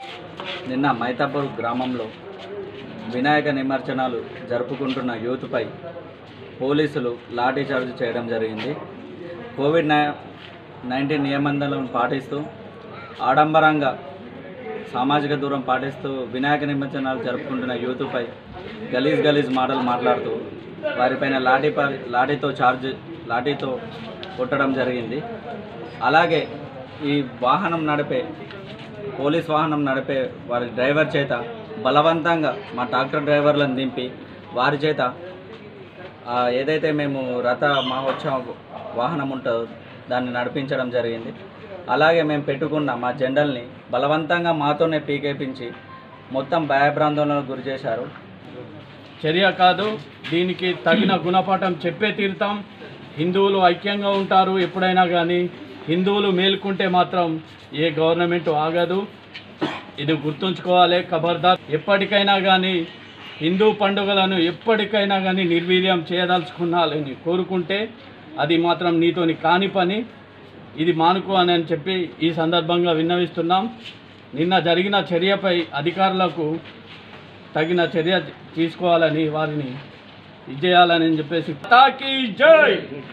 నిన్న మైతాపూర్ గ్రామంలో వినాయక నిమజ్జనాలు జరుపుకుంటున్న యూత్పై పోలీసులు లాఠీ చార్జ్ చేయడం జరిగింది కోవిడ్ నై నైన్టీన్ నియమంలను పాటిస్తూ ఆడంబరంగా సామాజిక దూరం పాటిస్తూ వినాయక నిమజ్జనాలు జరుపుకుంటున్న యూత్పై గలీజ్ గలీజ్ మాటలు మాట్లాడుతూ వారిపైన లాఠీ పా- లాఠీతో చార్జ్ లాఠీతో కొట్టడం జరిగింది అలాగే ఈ వాహనం నడిపే పోలీస్ వాహనం నడిపే వారి డ్రైవర్ చేత బలవంతంగా మా ట్రాక్టర్ డ్రైవర్లను దింపి వారి చేత ఆ, ఏదైతే మేము రథ మహోత్సవ వాహనం ఉంటుందో దాన్ని నడిపించడం జరిగింది అలాగే మేము పెట్టుకున్న మా జెండల్ని బలవంతంగా మాతోనే పీకేపించి మొత్తం భయభ్రాందోళనకు గురి చేశారు చర్య కాదు దీనికి తగిన గుణపాఠం చెప్పే తీరుతాం హిందువులు ఐక్యంగా ఉంటారు ఎప్పుడైనా కానీ హిందువులు మేలుకుంటే మాత్రం ఏ గవర్నమెంట్ ఆగదు ఇది గుర్తుంచుకోవాలి ఖబర్దార్ ఎప్పటికైనా కానీ హిందూ పండుగలను ఎప్పటికైనా కానీ నిర్వీర్యం చేయదలుచుకున్నాలని కోరుకుంటే అది మాత్రం నీతోని కాని పని ఇది మానుకో అని అని చెప్పి ఈ సందర్భంగా విన్నవిస్తున్నాం నిన్న జరిగిన చర్యపై అధికారులకు తగిన చర్య తీసుకోవాలని వారిని ఇది చేయాలని చెప్పేసి తాకి జై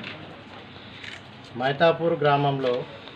మైతాపూర్ గ్రామంలో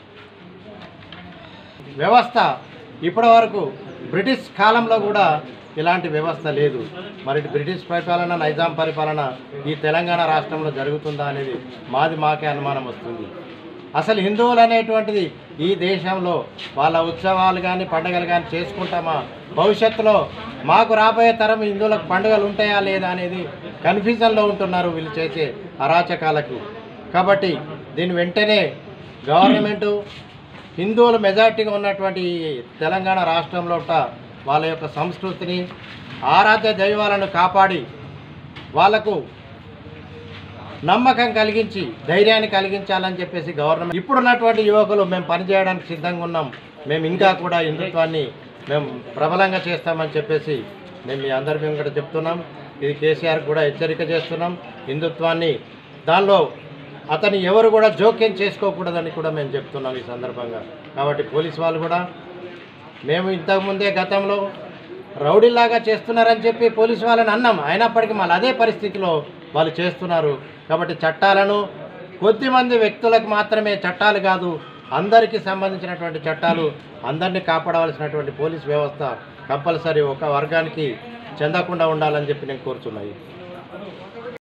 వ్యవస్థ ఇప్పటి వరకు బ్రిటిష్ కాలంలో కూడా ఇలాంటి వ్యవస్థ లేదు మరి బ్రిటిష్ పరిపాలన నైజాం పరిపాలన ఈ తెలంగాణ రాష్ట్రంలో జరుగుతుందా అనేది మాది మాకే అనుమానం వస్తుంది అసలు హిందువులు అనేటువంటిది ఈ దేశంలో వాళ్ళ ఉత్సవాలు కానీ పండుగలు కానీ చేసుకుంటామా భవిష్యత్తులో మాకు రాబోయే తరం హిందువులకు పండుగలు ఉంటాయా లేదా అనేది కన్ఫ్యూజన్లో ఉంటున్నారు వీళ్ళు చేసే అరాచకాలకు కాబట్టి దీని వెంటనే గవర్నమెంటు హిందువులు మెజార్టీగా ఉన్నటువంటి ఈ తెలంగాణ రాష్ట్రంలో వాళ్ళ యొక్క సంస్కృతిని ఆరాధ్య దైవాలను కాపాడి వాళ్లకు నమ్మకం కలిగించి ధైర్యాన్ని కలిగించాలని చెప్పేసి గవర్నమెంట్ ఇప్పుడున్నటువంటి యువకులు మేము పనిచేయడానికి సిద్ధంగా ఉన్నాం మేము ఇంకా కూడా హిందుత్వాన్ని మేము ప్రబలంగా చేస్తామని చెప్పేసి మేము మీ అందరి మేము కూడా చెప్తున్నాం ఇది కేసీఆర్ కూడా హెచ్చరిక చేస్తున్నాం హిందుత్వాన్ని దానిలో అతను ఎవరు కూడా జోక్యం చేసుకోకూడదని కూడా మేము చెప్తున్నాం ఈ సందర్భంగా కాబట్టి పోలీస్ వాళ్ళు కూడా మేము ఇంతకుముందే గతంలో రౌడీలాగా చేస్తున్నారని చెప్పి పోలీసు వాళ్ళని అన్నాం అయినప్పటికీ మళ్ళీ అదే పరిస్థితిలో వాళ్ళు చేస్తున్నారు కాబట్టి చట్టాలను కొద్దిమంది వ్యక్తులకు మాత్రమే చట్టాలు కాదు అందరికీ సంబంధించినటువంటి చట్టాలు అందరినీ కాపాడవలసినటువంటి పోలీస్ వ్యవస్థ కంపల్సరీ ఒక వర్గానికి చెందకుండా ఉండాలని చెప్పి నేను కోరుతున్నాయి